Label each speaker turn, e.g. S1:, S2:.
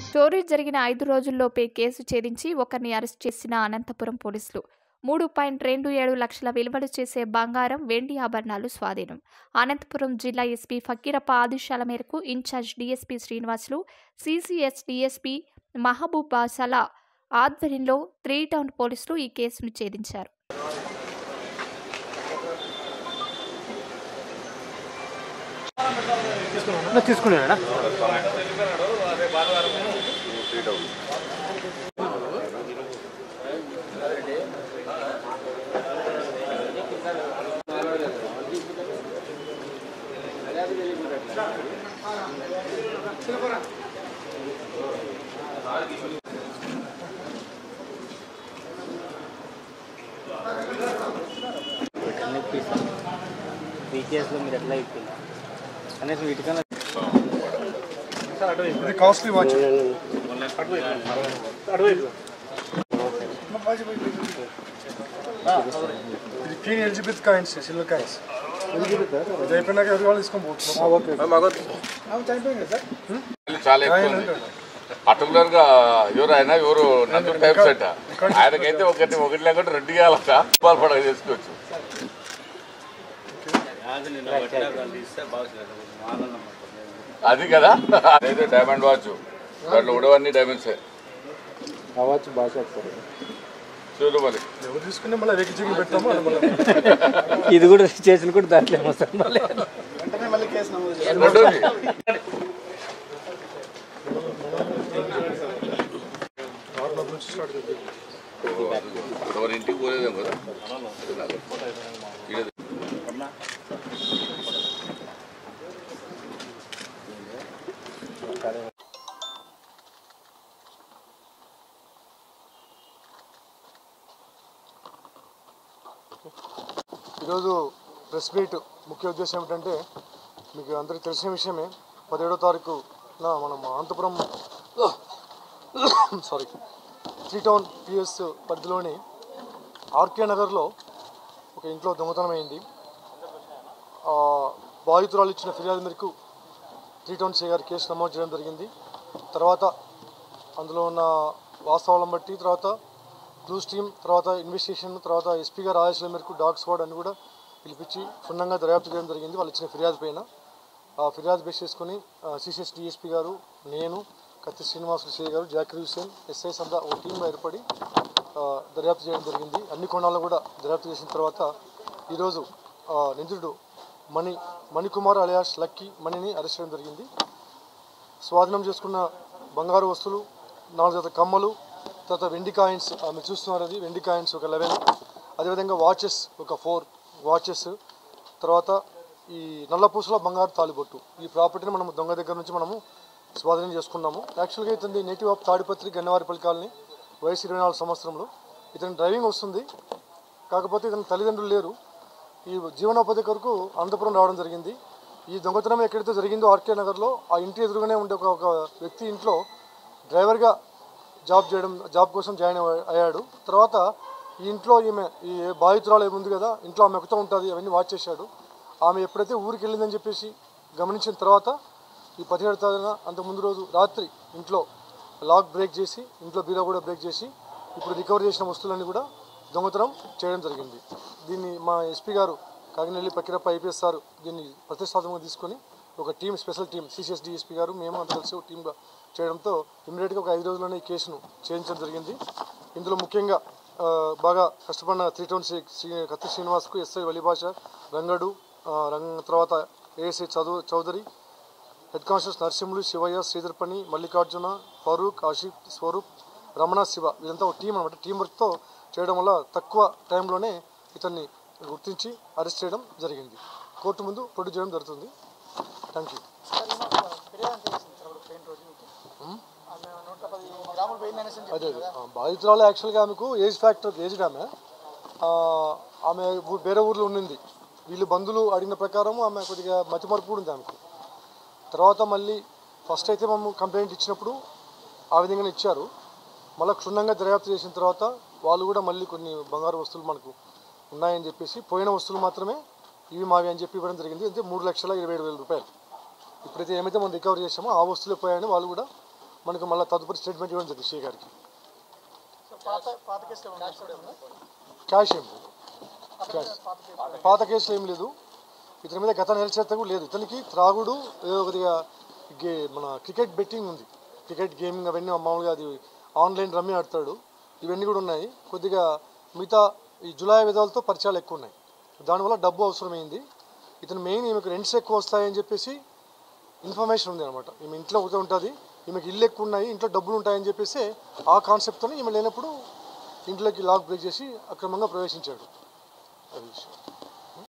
S1: చోరీ జరిగిన ఐదు రోజుల్లోపే కేసు ఛేదించి ఒకరిని అరెస్ట్ చేసిన అనంతపురం పోలీసులు మూడు పాయింట్ రెండు ఏడు లక్షల విలువలు చేసే బంగారం వెండి ఆభరణాలు స్వాధీనం అనంతపురం జిల్లా ఎస్పీ ఫకీరప్ప ఆదేశాల మేరకు in charge DSP Srinivasulu CCS DSP Mahaboob బాసలా ఆధ్వర్యంలో త్రీ టౌన్ పోలీసులు ఈ కేసును ఛేదించారు
S2: తీసుకున్నాడా
S3: వీటన్ని పీస్ త్రీ కేసులో మీరు ఎట్లా ఇప్పింది కనీసం వీటికన్నా
S2: ఇది కాస్ట్లీ వాచ్ ఇది queen Elizabeth coins silver coins ఇది అయిపోయినాక ఎవరి వాళ్ళు తీసుకొని పోవచ్చు
S4: చాలా ఎక్కువ ఉంది పర్టికులర్ గా ఎవరు ఆయన ఎవరు నందు టైప్స్ అట ఆయనకైతే ఒకటి ఒకటి లేకుండా రెండు ఇవ్వాలట రూపాయలు పడగ చేసుకోవచ్చు అది కదా అదైతే డైమండ్ వాచ్ దాంట్లో ఉడవన్నీ డైమండ్సే
S3: అవ్వచ్చు బాగా చెప్తారు
S4: చూడు మరి
S2: ఎవరు తీసుకుని మళ్ళీ వెకి చికెన్ పెడతాము అది మళ్ళీ
S3: ఇది కూడా చేసిన కూడా దాంట్లో ఏమొస్తుంది మళ్ళీ
S4: రెండోది
S2: ఆరు నుంచి స్టార్ట్ చేద్దాం
S4: ఎవరి ఇంటికి పోలేదేం కదా ఈడ
S2: ఈరోజు ప్రెస్ మీట్ ముఖ్య ఉద్దేశం ఏమిటంటే మీకు అందరికీ తెలిసిన విషయమే పదిహేడో తారీఖున మనం Anantapuram sorry three town PS పరిధిలోని ఆర్కే నగర్లో ఒక ఇంట్లో దొంగతనం అయింది ఆ, బాధితురాలు ఇచ్చిన ఫిర్యాదు మేరకు త్రీ టౌన్ సీ గారి కేసు నమోదు చేయడం జరిగింది తర్వాత అందులో ఉన్న వాస్తవాలను బట్టి తర్వాత క్లూస్ టీమ్ తర్వాత ఇన్వెస్టిగేషన్ తర్వాత ఎస్పీ గారి ఆదేశాల మేరకు డాగ్ స్క్వాడ్ అని కూడా పిలిపించి క్షుణ్ణంగా దర్యాప్తు చేయడం జరిగింది వాళ్ళు ఇచ్చిన ఫిర్యాదు పైన ఆ ఫిర్యాదు బేస్ చేసుకుని సిసిఎస్ డిఎస్పీ గారు నేను కత్తి శ్రీనివాసులు సిఐ గారు జాకిర్ హుసేన్ ఎస్ఐస్ అంతా ఒక టీంగా ఏర్పడి ఆ, దర్యాప్తు చేయడం జరిగింది అన్ని కోణాల్లో కూడా దర్యాప్తు చేసిన తర్వాత ఈరోజు ఆ, నిందితుడు మణి మణికుమార్ అలియాస్ లక్కీ మణిని అరెస్ట్ చేయడం జరిగింది స్వాధీనం చేసుకున్న బంగారు వస్తువులు నాలుగు జత కమ్మలు తర్వాత వెండి కాయిన్స్ ఆ, మీరు చూస్తున్నారు అది వెండి కాయిన్స్ ఒక లెవెన్ అదేవిధంగా వాచెస్ ఒక ఫోర్ వాచెస్ తర్వాత ఈ నల్లపూసల బంగారు తాలిబొట్టు ఈ ప్రాపర్టీని మనం దొంగ దగ్గర నుంచి మనము స్వాధీనం చేసుకున్నాము యాక్చువల్గా ఇతని native of Tadipatri Gannavaripalli colony వయసు ఇరవై నాలుగు సంవత్సరంలో ఇతని డ్రైవింగ్ వస్తుంది కాకపోతే ఇతని తల్లిదండ్రులు లేరు ఈ జీవనోపాధి కొరకు అనంతపురం రావడం జరిగింది ఈ దొంగతనం ఎక్కడైతే జరిగిందో ఆర్కే నగర్లో ఆ ఇంటి ఎదురుగానే ఉండే ఒక ఒక వ్యక్తి ఇంట్లో డ్రైవర్గా జాబ్ చేయడం జాబ్ కోసం జాయిన్ అయ్యా- అయ్యాడు తర్వాత ఈ ఇంట్లో ఈమె ఈ బాధితురాలు ఏముంది కదా ఇంట్లో ఆమె ఒకతో ఉంటుంది అవన్నీ వాచ్ చేశాడు ఆమె ఎప్పుడైతే ఊరికి వెళ్ళిందని చెప్పేసి గమనించిన తర్వాత ఈ పదిహేడు తారీఖున అంత ముందు రోజు రాత్రి ఇంట్లో లాక్ బ్రేక్ చేసి ఇంట్లో బీరా కూడా బ్రేక్ చేసి ఇప్పుడు రికవర్ చేసిన వస్తువులన్నీ కూడా దొంగతనం చేయడం జరిగింది దీన్ని మా ఎస్పీ గారు కాకినెల్లి పక్కిరప్ప ఐపీఎస్ సార్ దీన్ని ప్రతిష్టాత్మకంగా తీసుకొని ఒక team special team CCS DSP గారు మేము అంతా కలిసి ఒక టీంగా చేయడంతో ఇమీడియట్గా ఒక ఐదు రోజుల్లోనే ఈ కేసును చేయించడం జరిగింది ఇందులో ముఖ్యంగా ఆ, బాగా కష్టపడిన త్రీ టౌన్ శ్రీ శ్రీ కత్తి శ్రీనివాస్కు ఎస్ఐ వలిభాష రంగడు ఆ, రంగ తర్వాత ఏఎస్ఐ చదువు చౌదరి హెడ్ కానిస్టేబుల్స్ నరసింహులు శివయ్య శ్రీధర్పణి మల్లికార్జున ఫరూక్ ఆషిఫ్ స్వరూప్ రమణ శివ ఇదంతా ఒక టీం అనమాట టీం వర్క్తో చేయడం వల్ల తక్కువ టైంలోనే ఇతన్ని గుర్తించి అరెస్ట్ చేయడం జరిగింది కోర్టు ముందు ప్రొడ్యూస్ చేయడం జరుగుతుంది థ్యాంక్ యూ అదే అదే ఆ, బాధితురాలు యాక్చువల్గా ఆమెకు ఏజ్ ఫ్యాక్టర్ ఏజ్డ్ ఆమె ఆ, ఆమె ఊ- వేరే ఊర్లో ఉండింది వీళ్ళు బంధువులు అడిగిన ప్రకారం ఆమె కొద్దిగా మతిమరుపు కూడా ఉంది ఆమెకు తర్వాత మళ్ళీ ఫస్ట్ అయితే మేము కంప్లైంట్ ఇచ్చినప్పుడు ఆ విధంగానే ఇచ్చారు మళ్ళీ క్షుణ్ణంగా దర్యాప్తు చేసిన తర్వాత వాళ్ళు కూడా మళ్ళీ కొన్ని బంగారు వస్తువులు మనకు ఉన్నాయని చెప్పేసి పోయిన వస్తువులు మాత్రమే ఇవి మావి అని చెప్పి ఇవ్వడం జరిగింది అంటే మూడు లక్షల ఇరవై ఏడు వేల రూపాయలు ఇప్పుడైతే ఏమైతే మనం రికవర్ చేసామో ఆ వస్తువులు పోయాయని వాళ్ళు కూడా మనకు మళ్ళీ తదుపరి స్టేట్మెంట్ ఇవ్వడం జరిగింది సిఏ గారికి క్యాష్ ఏం లేదు క్యాష్ పాత కేసులు ఏం లేదు ఇతని మీద గత నెల చేత కూడా లేదు ఇతనికి త్రాగుడు ఏదో కొద్దిగా గే మన క్రికెట్ బెట్టింగ్ ఉంది క్రికెట్ గేమింగ్ అవన్నీ మామూలుగా అది ఆన్లైన్ రమ్మి ఆడతాడు ఇవన్నీ కూడా ఉన్నాయి కొద్దిగా మిగతా ఈ జులై విధాలతో పరిచయాలు ఎక్కువ ఉన్నాయి దానివల్ల డబ్బు అవసరమైంది ఇతను మెయిన్ ఈమెకు రెంట్స్ ఎక్కువ వస్తాయని చెప్పేసి ఇన్ఫర్మేషన్ ఉంది అనమాట ఈమె ఇంట్లో ఒకటే ఉంటుంది ఈమెకి ఇల్లు ఎక్కువ ఉన్నాయి ఇంట్లో డబ్బులు ఉంటాయని చెప్పేసి ఆ కాన్సెప్ట్తో ఈమె లేనప్పుడు ఇంట్లోకి లాక్ బ్రేక్ చేసి అక్రమంగా ప్రవేశించాడు అది విషయం